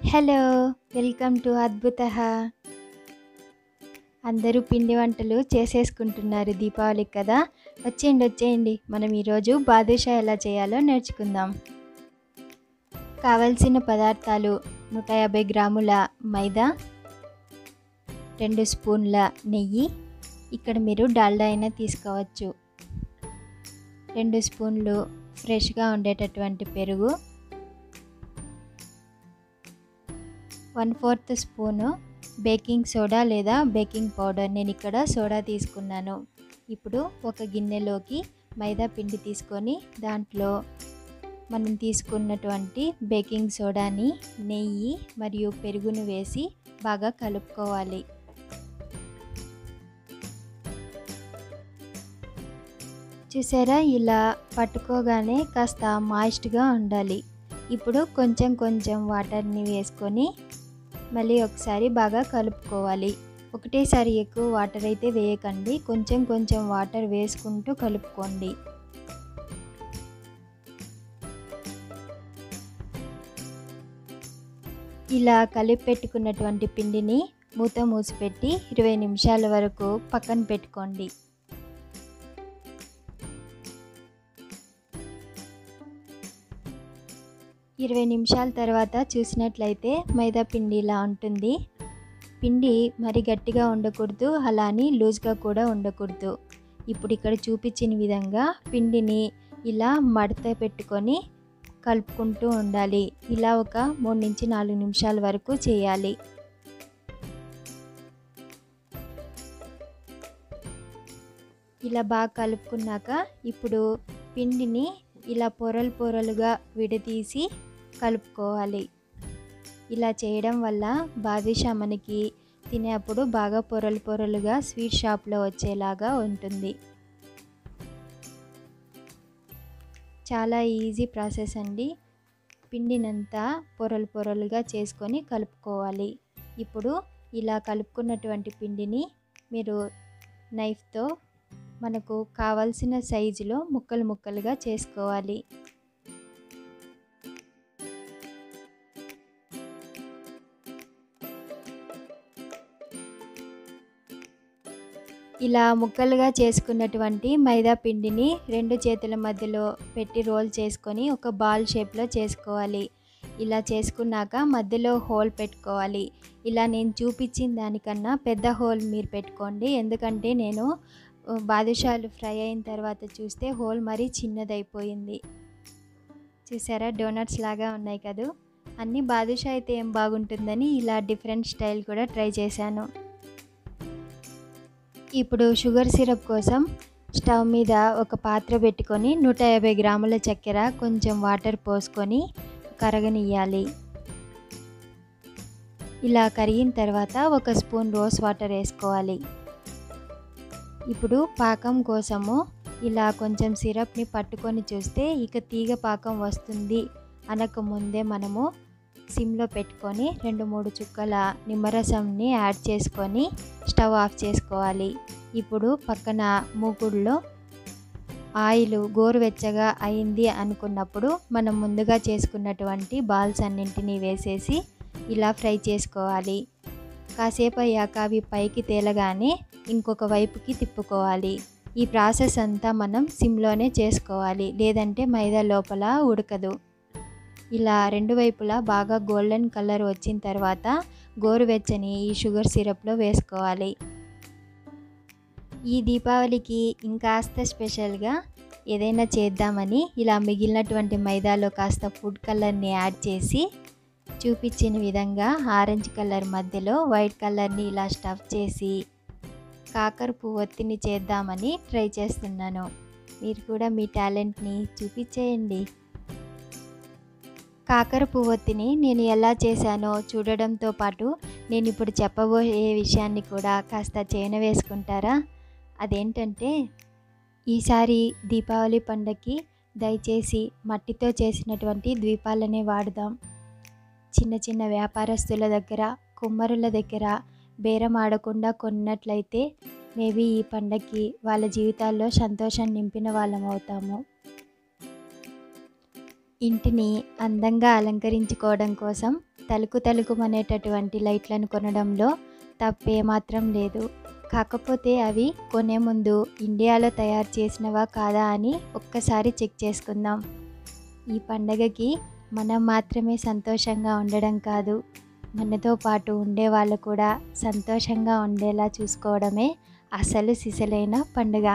hello welcome to అద్భుతః అందరూ పిండి వంటలు చేసేసుకుంటున్నారు దీపావళికి కదా వచ్చేయండి వచ్చేయండి మనం ఈరోజు బాదుషా ఎలా చేయాలో నేర్చుకుందాం కావలసిన పదార్థాలు నూట యాభై గ్రాముల మైదా రెండు స్పూన్ల నెయ్యి ఇక్కడ మీరు డాల్డా అయినా తీసుకోవచ్చు రెండు స్పూన్లు ఫ్రెష్గా ఉండేటటువంటి పెరుగు one fourth spoon baking soda లేదా బేకింగ్ పౌడర్ నేను ఇక్కడ సోడా తీసుకున్నాను ఇప్పుడు ఒక గిన్నెలోకి మైదా పిండి తీసుకొని దాంట్లో మనం తీసుకున్నటువంటి బేకింగ్ సోడాని నెయ్యి మరియు పెరుగును వేసి బాగా కలుపుకోవాలి చూసారా ఇలా పట్టుకోగానే కాస్త మాయిస్ట్గా ఉండాలి ఇప్పుడు కొంచెం కొంచెం వాటర్ని వేసుకొని మళ్ళీ ఒకసారి బాగా కలుపుకోవాలి ఒకటేసారి ఎక్కువ వాటర్ అయితే వేయకండి కొంచెం కొంచెం వాటర్ వేసుకుంటూ కలుపుకోండి ఇలా కలిపి పెట్టుకున్నటువంటి పిండిని మూత మూసిపెట్టి ఇరవై నిమిషాల వరకు పక్కన పెట్టుకోండి ఇరవై నిమిషాల తర్వాత చూసినట్లయితే మైదా పిండి ఇలా ఉంటుంది పిండి మరి గట్టిగా ఉండకూడదు అలా అని లూజ్గా కూడా ఉండకూడదు ఇప్పుడు ఇక్కడ చూపించిన విధంగా పిండిని ఇలా మడత పెట్టుకొని కలుపుకుంటూ ఉండాలి ఇలా ఒక మూడు నుంచి నాలుగు నిమిషాల వరకు చేయాలి ఇలా బాగా కలుపుకున్నాక ఇప్పుడు పిండిని ఇలా పొరలు పొరలుగా విడదీసి కలుపుకోవాలి ఇలా చేయడం వల్ల బాదుషా మనకి తినేప్పుడు బాగా పొరలు పొరలుగా స్వీట్ షాప్లో వచ్చేలాగా ఉంటుంది చాలా ఈజీ ప్రాసెస్ అండి పిండినంతా పొరలు పొరలుగా చేసుకొని కలుపుకోవాలి ఇప్పుడు ఇలా కలుపుకున్నటువంటి పిండిని మీరు నైఫ్తో మనకు కావాల్సిన సైజులో ముక్కలు ముక్కలుగా చేసుకోవాలి ఇలా ముక్కలుగా చేసుకున్నటువంటి మైదా పిండిని రెండు చేతుల మధ్యలో పెట్టి రోల్ చేసుకొని ఒక బాల్ షేప్లో చేసుకోవాలి ఇలా చేసుకున్నాక మధ్యలో హోల్ పెట్టుకోవాలి ఇలా నేను చూపించిన దానికన్నా పెద్ద హోల్ మీరు పెట్టుకోండి ఎందుకంటే నేను బాదుషాలు ఫ్రై అయిన తర్వాత చూస్తే హోల్ మరీ చిన్నదైపోయింది చూసారా డోనట్స్ లాగా ఉన్నాయి కదా అన్ని బాదుషా అయితే ఏం బాగుంటుందని ఇలా డిఫరెంట్ స్టైల్ కూడా ట్రై చేశాను ఇప్పుడు షుగర్ సిరప్ కోసం స్టవ్ మీద ఒక పాత్ర పెట్టుకొని నూట యాభై గ్రాముల చక్కెర కొంచెం వాటర్ పోసుకొని కరగనియ్యాలి ఇలా కరిగిన తర్వాత ఒక స్పూన్ రోస్ వాటర్ వేసుకోవాలి ఇప్పుడు పాకం కోసము ఇలా కొంచెం సిరప్ని పట్టుకొని చూస్తే ఇక తీగ పాకం వస్తుంది అనక ముందే మనము సిమ్లో పెట్టుకొని రెండు మూడు చుక్కల నిమ్మరసంని యాడ్ చేసుకొని స్టవ్ ఆఫ్ చేసుకోవాలి ఇప్పుడు పక్కన మూకుడులో ఆయిల్ గోరువెచ్చగా అయింది అనుకున్నప్పుడు మనం ముందుగా చేసుకున్నటువంటి బాల్స్ అన్నింటినీ వేసేసి ఇలా ఫ్రై చేసుకోవాలి కాసేపు అయ్యాక అవి పైకి తేలగానే ఇంకొక వైపుకి తిప్పుకోవాలి ఈ ప్రాసెస్ అంతా మనం సిమ్లోనే చేసుకోవాలి లేదంటే మైదా లోపల ఉడకదు ఇలా రెండు వైపులా బాగా గోల్డెన్ కలర్ వచ్చిన తర్వాత గోరువెచ్చని ఈ షుగర్ సిరప్లో వేసుకోవాలి ఈ దీపావళికి ఇంకాస్త స్పెషల్గా ఏదైనా చేద్దామని ఇలా మిగిలినటువంటి మైదాలో కాస్త ఫుడ్ కలర్ని యాడ్ చేసి చూపించిన విధంగా ఆరెంజ్ కలర్ మధ్యలో వైట్ కలర్ని ఇలా స్టఫ్ చేసి కాకర పువ్వొత్తిని చేద్దామని ట్రై చేస్తున్నాను మీరు కూడా మీ టాలెంట్ని చూపించేయండి కాకర పువ్వొత్తిని నేను ఎలా చేశానో చూడడంతో పాటు నేను ఇప్పుడు చెప్పబోయే విషయాన్ని కూడా కాస్త చేయన వేసుకుంటారా అదేంటంటే ఈసారి దీపావళి పండగకి దయచేసి మట్టితో చేసినటువంటి ద్వీపాలనే వాడదాం చిన్న చిన్న వ్యాపారస్తుల దగ్గర కుమ్మరుల దగ్గర బేరం ఆడకుండా కొన్నట్లయితే మేబీ ఈ పండగకి వాళ్ళ జీవితాల్లో సంతోషం నింపిన వాళ్ళం అవుతాము ఇంటిని అందంగా అలంకరించుకోవడం కోసం తలుకు తలుకుమనేటటువంటి లైట్లను కొనడంలో తప్పేమాత్రం లేదు కాకపోతే అవి కొనే ముందు ఇండియాలో తయారు చేసినవా కాదా అని ఒక్కసారి చెక్ చేసుకుందాం ఈ పండగకి మనం మాత్రమే సంతోషంగా ఉండడం కాదు మనతో పాటు ఉండే వాళ్ళు కూడా సంతోషంగా ఉండేలా చూసుకోవడమే అసలు సిసలైన పండుగ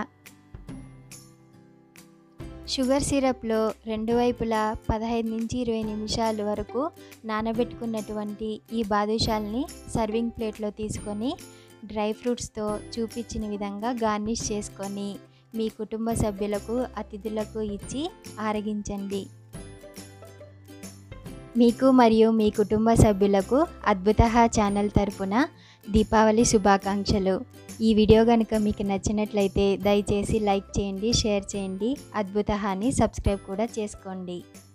షుగర్ సిరప్లో రెండు వైపులా పదహైదు నుంచి ఇరవై నిమిషాల వరకు నానబెట్టుకున్నటువంటి ఈ బాదుషాల్ని సర్వింగ్ ప్లేట్లో తీసుకొని డ్రై ఫ్రూట్స్తో చూపించిన విధంగా గార్నిష్ చేసుకొని మీ కుటుంబ సభ్యులకు అతిథులకు ఇచ్చి ఆరగించండి మీకు మరియు మీ కుటుంబ సభ్యులకు అద్భుత ఛానల్ తరపున దీపావళి శుభాకాంక్షలు ఈ వీడియో కనుక మీకు నచ్చినట్లయితే దయచేసి లైక్ చేయండి షేర్ చేయండి అద్భుత హాని సబ్స్క్రైబ్ కూడా చేసుకోండి